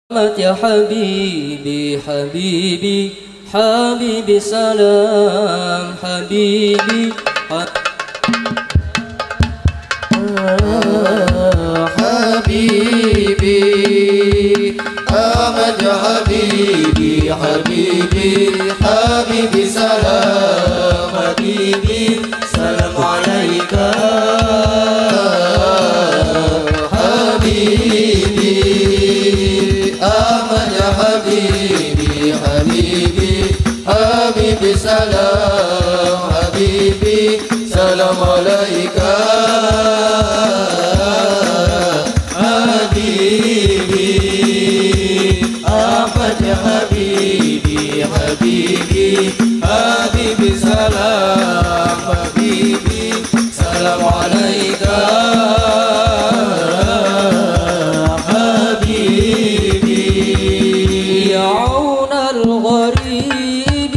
يا حبيبي حبيبي حبيبي سلام حبيبي حبيبي أحمد حبيبي حبيبي حبيبي سلام حبيبي سلام عليك حبيبي أحمد حبيبي حبيبي حبيبي سلام حبيبي سلام عليك حبيبي أحمد حبيبي حبيبي حبيبي سلام حبيبي سلام عليك حبيبي يا عون الغريب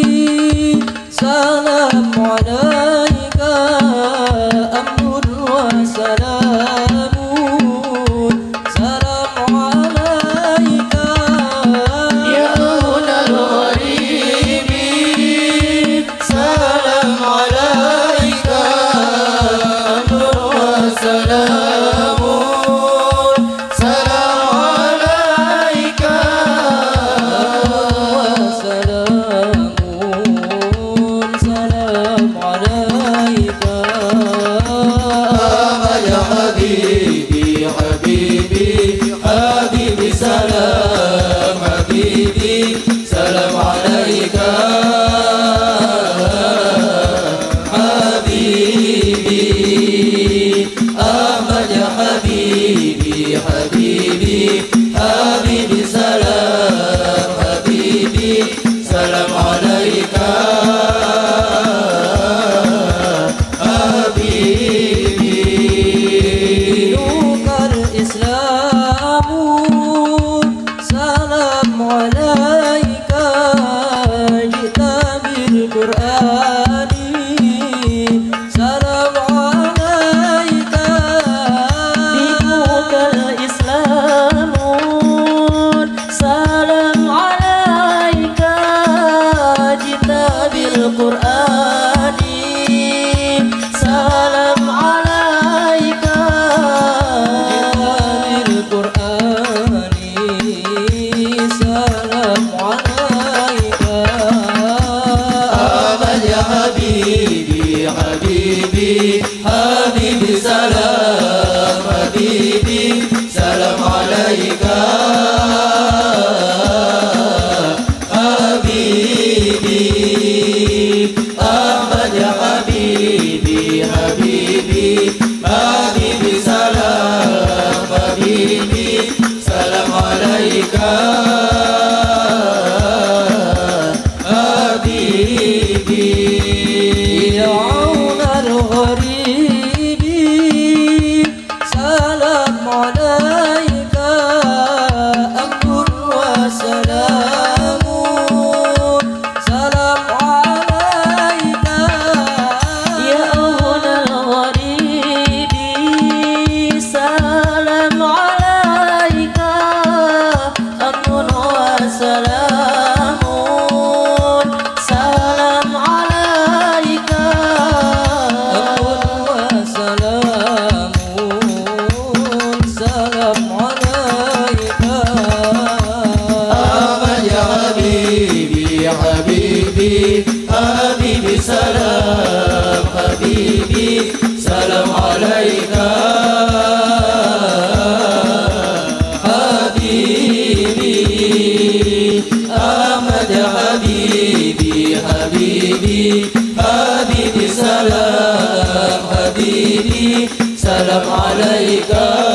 سلام عليك أمر وسلام سلام عليك يا أولى الغريب سلام عليك أمر وسلام سلام عليك وسلام سلام عليك أحمد يا حبيبي حبيبي حبيبي سلام حبيبي سلام عليك حبيبي أحمد يا حبيبي حبيبي حبيبي سلام حبيبي سلام عليك حبيبي دينك الإسلام سلام عليك جئت بالقرآن سلام عليك دينك الإسلام سلام عليك جئت بالقرآن سلام عليك بالقرآن سلام عليك أحمد يا حبيبي حبيبي حبيبي سلام حبيبي سلام عليك حبيبي أحمد يا حبيبي حبيبي حبيبي سلام حبيبي سلام عليك حبيبي يا عون الغريب سلام عليك أمر وسلام سلام عليك يا أولى الغريب سلام عليك أمر وسلام سلام عليك أمر وسلام سلام عليك أحمد يا حبيبي حبيبي حبيبي سلام حبيبي سلام عليك حبيبي أحمد يا حبيبي حبيبي حبيبي سلام حبيبي سلام عليك